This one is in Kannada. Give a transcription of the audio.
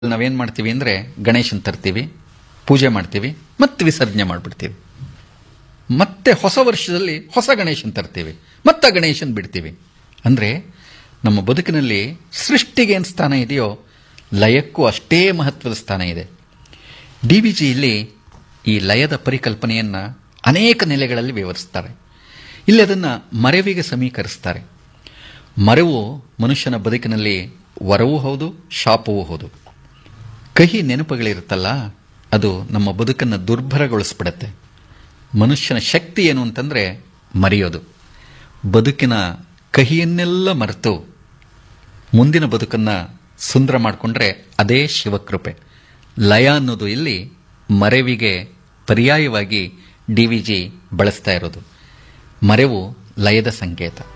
ನಾವೇನ್ ಮಾಡ್ತೀವಿ ಅಂದ್ರೆ ಗಣೇಶನ್ ತರ್ತೀವಿ ಪೂಜೆ ಮಾಡ್ತೀವಿ ಮತ್ತೆ ವಿಸರ್ಜನೆ ಮಾಡ್ಬಿಡ್ತೀವಿ ಮತ್ತೆ ಹೊಸ ವರ್ಷದಲ್ಲಿ ಹೊಸ ಗಣೇಶನ್ ತರ್ತೀವಿ ಮತ್ತೆ ಗಣೇಶನ್ ಬಿಡ್ತೀವಿ ಅಂದ್ರೆ ನಮ್ಮ ಬದುಕಿನಲ್ಲಿ ಸೃಷ್ಟಿಗೆ ಏನು ಸ್ಥಾನ ಇದೆಯೋ ಲಯಕ್ಕೂ ಅಷ್ಟೇ ಮಹತ್ವದ ಸ್ಥಾನ ಇದೆ ಡಿ ವಿ ಜಿ ಇಲ್ಲಿ ಈ ಲಯದ ಪರಿಕಲ್ಪನೆಯನ್ನ ಅನೇಕ ನೆಲೆಗಳಲ್ಲಿ ವಿವರಿಸ್ತಾರೆ ಇಲ್ಲಿ ಅದನ್ನ ಮರೆವಿಗೆ ಸಮೀಕರಿಸ್ತಾರೆ ಮರೆವು ಮನುಷ್ಯನ ಬದುಕಿನಲ್ಲಿ ವರವೂ ಹೌದು ಶಾಪವೂ ಹೌದು ಕಹಿ ನೆನಪುಗಳಿರುತ್ತಲ್ಲ ಅದು ನಮ್ಮ ಬದುಕನ್ನು ದುರ್ಭರಗೊಳಿಸ್ಬಿಡತ್ತೆ ಮನುಷ್ಯನ ಶಕ್ತಿ ಏನು ಅಂತಂದ್ರೆ ಮರೆಯೋದು ಬದುಕಿನ ಕಹಿಯನ್ನೆಲ್ಲ ಮರೆತು ಮುಂದಿನ ಬದುಕನ್ನ ಸುಂದರ ಮಾಡಿಕೊಂಡ್ರೆ ಅದೇ ಶಿವಕೃಪೆ ಲಯ ಅನ್ನೋದು ಇಲ್ಲಿ ಮರೆವಿಗೆ ಪರ್ಯಾಯವಾಗಿ ಡಿ ವಿ ಜಿ ಬಳಸ್ತಾ ಇರೋದು ಮರೆವು ಲಯದ ಸಂಕೇತ